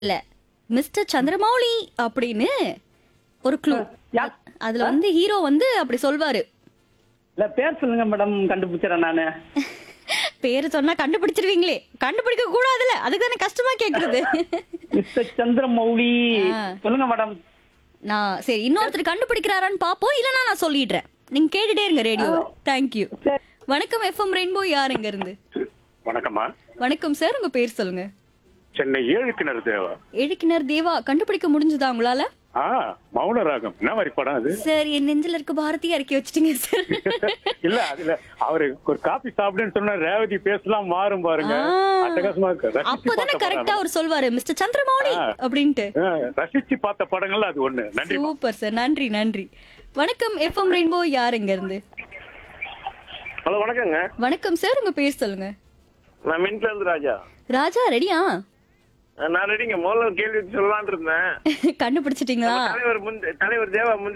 இல்ல மிஸ்டர் சந்திரமௌலி அப்படின்னு ஒரு க்ளூ யா- அதுல வந்து ஹீரோ வந்து அப்படி சொல்வாரு இல்ல பேர் சொல்லுங்க மேடம் கண்டுபிடிச்சிடறேன் நானு பேரு சொன்னா கண்டுபிடிச்சிருவீங்களே கண்டுபிடிக்க கூடாதுல அதுக்கு தானே கஷ்டமா கேக்குறது மிஸ்டர் சந்திரமௌலி ஆ. சொல்லுங்க மேடம் நான் சரி இன்னொருத்தர் கண்டுபிடிக்கிறாரான்னு பாப்போம் இல்லனா நான் சொல்லிடுறேன் நீங்க கேட்டுட்டே இருங்க ரேடியோ தேங்க்யூ வணக்கம் எஃப்எம் ரெயின்போ யார் இங்க இருந்து வணக்கம்மா வணக்கம் சார் உங்க பேர் சொல்லுங்க சென்னை ஏழு கிணறு தேவா எழுக்கினர் தேவா கண்டுபிடிக்க முடிஞ்சதா உங்களால ஆ மௌன ராகம் என்ன மாதிரி படம் அது சார் என் நெஞ்சில இருக்க பாரதியா இறக்கி வச்சிட்டீங்க சார் இல்ல அதுல அவரு ஒரு காபி சாப்பிடுன்னு சொன்னா ரேவதி பேசலாம் மாறும் பாருங்க ஆ. அட்டகாசமா இருக்கு ரசிச்சு அப்பதானே பார்த்த கரெக்டா படம். அவர் சொல்வாரு மிஸ்டர் சந்திரமௌலி ஆ. அப்படின்ட்டு ஆ, ரசிச்சு பார்த்த படங்கள்ல அது ஒண்ணு நன்றி சூப்பர் சார் நன்றி நன்றி வணக்கம் எஃப்எம் ரெயின்போ யார் இங்க இருந்து ஹலோ வணக்கங்க வணக்கம் சார் உங்க பேர் சொல்லுங்க நான் மின்ட்ல இருந்து ராஜா ராஜா ரெடியா நான் ரெடிங்க முதல்ல ஒரு கேள்வி சொல்லலாம்னு இருந்தேன் கண்டுபிடிச்சிட்டீங்களா தலைவர் முந்தி தலைவர் தேவா முந்தி